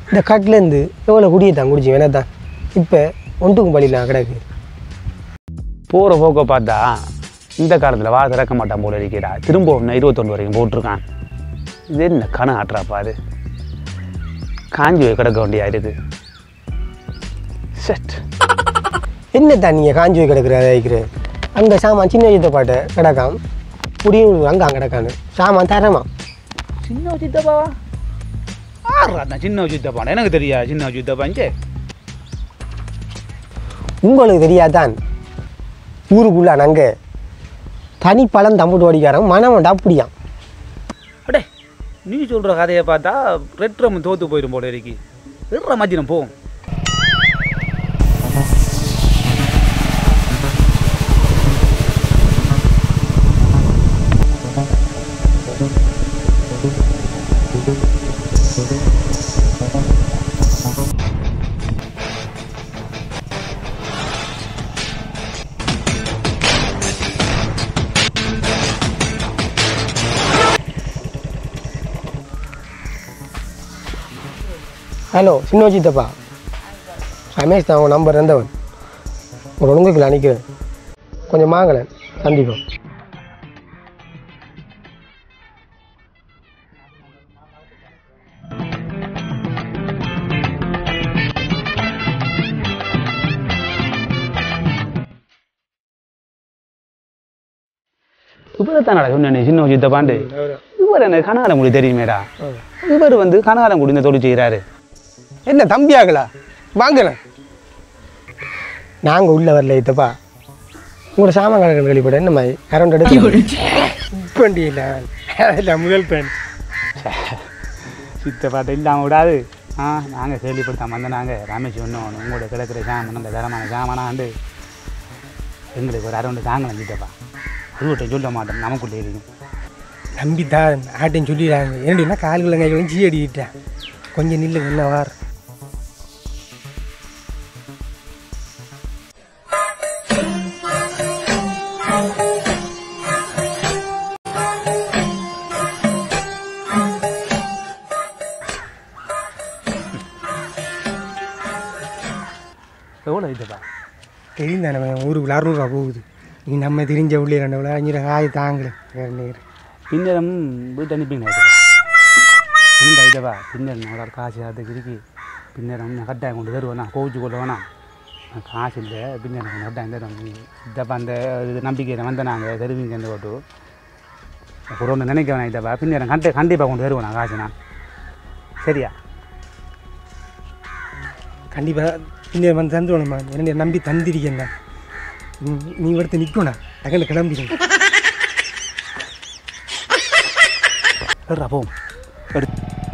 இந்த கட்டிலேருந்து எவ்வளோ குடியை தான் குடிச்சு வேணா தான் இப்போ ஒன்றுக்கும் பழிலாம் கிடக்கு போகிற போக்க பார்த்தா இந்த காலத்தில் வா திறக்க மாட்டான் போல இருக்கிறா திரும்ப ஒன்று இருபத்தொன்று வரைக்கும் போட்டிருக்கான் இது என்ன கண ஆட்டுறாப்பா அது காஞ்சி போய் கிடக்க வேண்டியா இருக்கு செட் என்ன தான் நீங்கள் காஞ்சி போய் கிடக்குற அதை வைக்கிற அங்கே சாமான் சின்ன வயசத்தை பாட்டு கிடக்காம் புடியும் அங்கே அங்கே கிடக்கான்னு சாமான் தரமா சின்ன சித்தப்பாவா ஆடுறா தான் சின்ன சித்தப்பா எனக்கு தெரியா சின்ன சித்தப்பா இங்கே உங்களுக்கு தெரியாதான் ஊருக்குள்ள நாங்கள் தனி பழம் தம்புட்டு ஓடிக்காரன் மனமண்டா அப்படியாம் அடே நீ சொல்கிற கதையை பார்த்தா ரெட் ரம் தோத்து போயிடும் போல இருக்கு ரெட்ர மஜ்ஜினம் போகும் ஹலோ சின்ன சித்தப்பா ரமேஷ் தான் உன் நம்பர் இருந்தவன் ஒரு ஒழுங்குக்குள்ள அனுக்கிறேன் கொஞ்சம் வாங்கலேன் சந்திப்போம் இப்போதான் சொன்னேன் சின்ன சித்தப்பாண்டு இவர் எனக்கு கனகாலம் மொழி தெரியுமேடா இவர் வந்து கனகாலம் குடி இந்த தொழில் செய்கிறாரு என்ன தம்பியாங்களா வாங்கலாம் நாங்கள் உள்ள வரல இத்தப்பா உங்களோட சாமான் கணக்கு கழிப்பட என்ன மாதிரி அரௌண்ட் எடுத்து இப்பண்டி இல்லை இல்லை முதல் பெண் சித்தப்பாட்ட இல்லாமல் விடாது ஆ நாங்கள் கேள்விப்படுத்தாம வந்த நாங்கள் ரமேஷ் ஒன்றும் உங்களோட கிடக்கிற சாமான் அந்த தரமான சாமானாண்டு எங்களுக்கு ஒரு அரௌண்டு தாங்கலாம் சித்தப்பா அறுவட்டை சொல்ல மாட்டோம் நமக்குள்ளே இருக்கும் நம்பி தான் ஆட்டையும் சொல்லிடுறாங்க என்னடினா கால்குள்ள கைகளும் சீ அடிக்கிட்டேன் கொஞ்சம் நில்லு என்ன வார் எவ்வளோ சித்தப்பா தெரியும் தானே ஊருக்கு அறுநூறுவா போகுது நீ நம்ம தெரிஞ்ச உள்ளே ரெண்டு விழா அஞ்சு காய் தாங்கல வேறு நேரம் பின்னரம் வீட்டு அனுப்பிங்க சித்தப்பா என்னடா சித்தப்பா பின்னர் ஒரு காசு அதுக்கு இருக்கு பின்னரம் நான் கட்டாயம் கொண்டு தருவேன் நான் கோவிச்சு கொள்ள வேணாம் நான் காசு இல்லை பின்னர் நான் கட்டாயம் தருவேன் சித்தப்பா அந்த இது நம்பிக்கையில் வந்த நாங்கள் தருவீங்கன்னு போட்டு ஒரு ஒன்று நினைக்க வேணாம் சித்தப்பா பின்னர் கண்டி கண்டிப்பாக கொண்டு வருவேன் நான் காசு நான் சரியா கண்டிப்பாக இன்னும் வந்து தந்துடணுமா என்ன நம்பி தந்திருக்கேன்டா நீ- நீ எடுத்து நிற்கணும் அகல கிளம்பிடுங்க எடுறா போம் எடு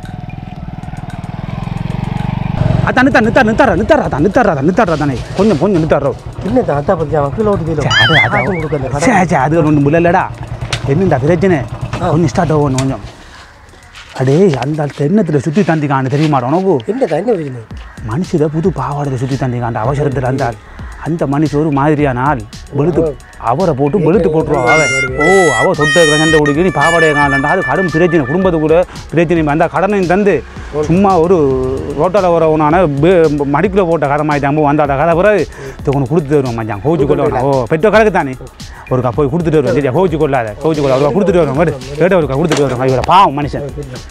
அதான் நித்தா நித்தா நித்தாரா நித்தாரா தான் நித்தாரா தான் நித்தாரா தானே கொஞ்சம் கொஞ்சம் நித்தாரோ என்ன தாத்தா பற்றி அவன் கீழே ஓட்டு சே, அது அது காசு கொடுக்கல சே, சே, அது ஒன்றும் இல்லைல்லடா என்னடா பிரச்சனை கொஞ்சம் ஸ்டார்ட் ஆகும் கொஞ்சம் அடே அந்த தென்னத்தில் சுற்றி தந்திக்கான்னு தெரியுமாடா உனக்கு என்னடா என்ன பிரச்சனை மனுஷில புது பாவாடையில் சுற்றி தந்திக்காண்ட அவசரத்தில் அந்த ஆள் அந்த மனுஷன் ஒரு மாதிரியான ஆள் வெளுத்து அவரை போட்டு வெளுத்து போட்டுருவா அவன் ஓ அவ தொட்ட சண்டை உடுக்கி நீ பாவாடையை காணலண்டா அது கடும் பிரச்சனை குடும்பத்துக்கு கூட பிரச்சனை அந்த கடனையும் தந்து சும்மா ஒரு ரோட்டில் வரவனான மடிக்கில் போட்ட கதை மாதிரி தான் வந்தாட கதை பிறகு இது ஒன்று கொடுத்துட்டு வருவோம் மச்சான் கோவிச்சு கொள்ள ஓ பெற்ற கணக்கு தானே ஒருக்கா போய் கொடுத்துட்டு வருவோம் சரியா கோவிச்சு கொள்ளாத கோவிச்சு கொள்ளாத ஒருக்கா கொடுத்துட்டு வருவோம் வேடு வேடு ஒருக்கா கொடுத்துட்டு வருவோம் இவரை பாவம் மனுஷன்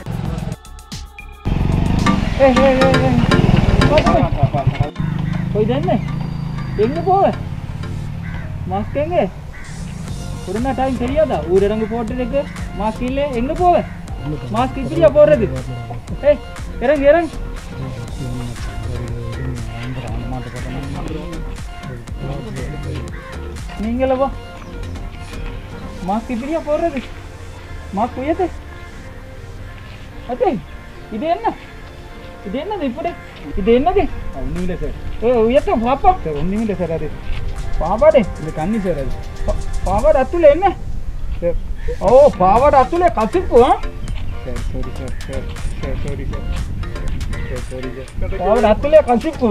போய் தானே எங்கே போவ மாஸ்க் எங்கே கொரோனா டைம் தெரியாதா ஊரடங்கு போட்டுருக்கு மாஸ்க் இல்லை எங்கே போவ மாஸ்க் இப்படியா போடுறது ஏய் இறங்கு இறங்கு நீங்கள வா மாஸ்க் இப்படியா போடுறது மாஸ்க் உயர்த்து அத்தே இது என்ன இது என்னது இப்படி இது என்னது ஒன்றும் இல்லை சார் ஏ உயர்த்த பாப்பா சார் ஒன்றும் இல்லை சார் அது பாவாடே இந்த கண்ணி சார் அது பா- பாவாடை அத்துல என்ன சார் ஓ பாவாடை அத்துல கசிப்பு ஆ? Sir sorry sir sir sir sorry sir sir sorry sir பாவாடை அத்துல கசிப்பு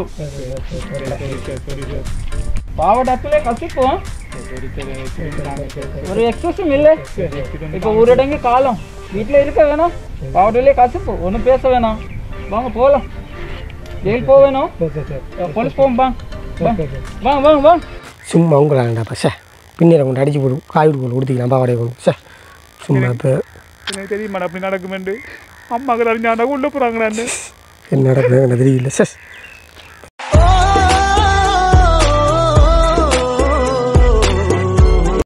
பாவாடை அத்துல கசிப்பு ஆ? ஒரு எக்ஸஸும் இல்லை இப்போ ஊரடங்கு காலம் வீட்டில் இருக்க வேணாம் பாவடையிலே கசிப்பு ஒன்றும் பேச வேணாம் வாங்க போகலாம் ஜெயில் போவேணும் போலீஸ் போவோம் வாங்க வாங்க வாங்க வாங்க சும்மா உங்களாண்டாப்பா சார் பின்னரை கொண்டு அடிச்சு போடு காய்கறி கொண்டு கொடுத்தீங்களா பாவாடையை கொண்டு சார் சும்மா இப்போ எனக்கு தெரியுமா அப்படி நடக்குமெண்டு அம்மாக்கள் அறிஞ்சாண்டா உள்ள போகிறாங்களான்னு என்ன நடக்குது எனக்கு தெரியல சார்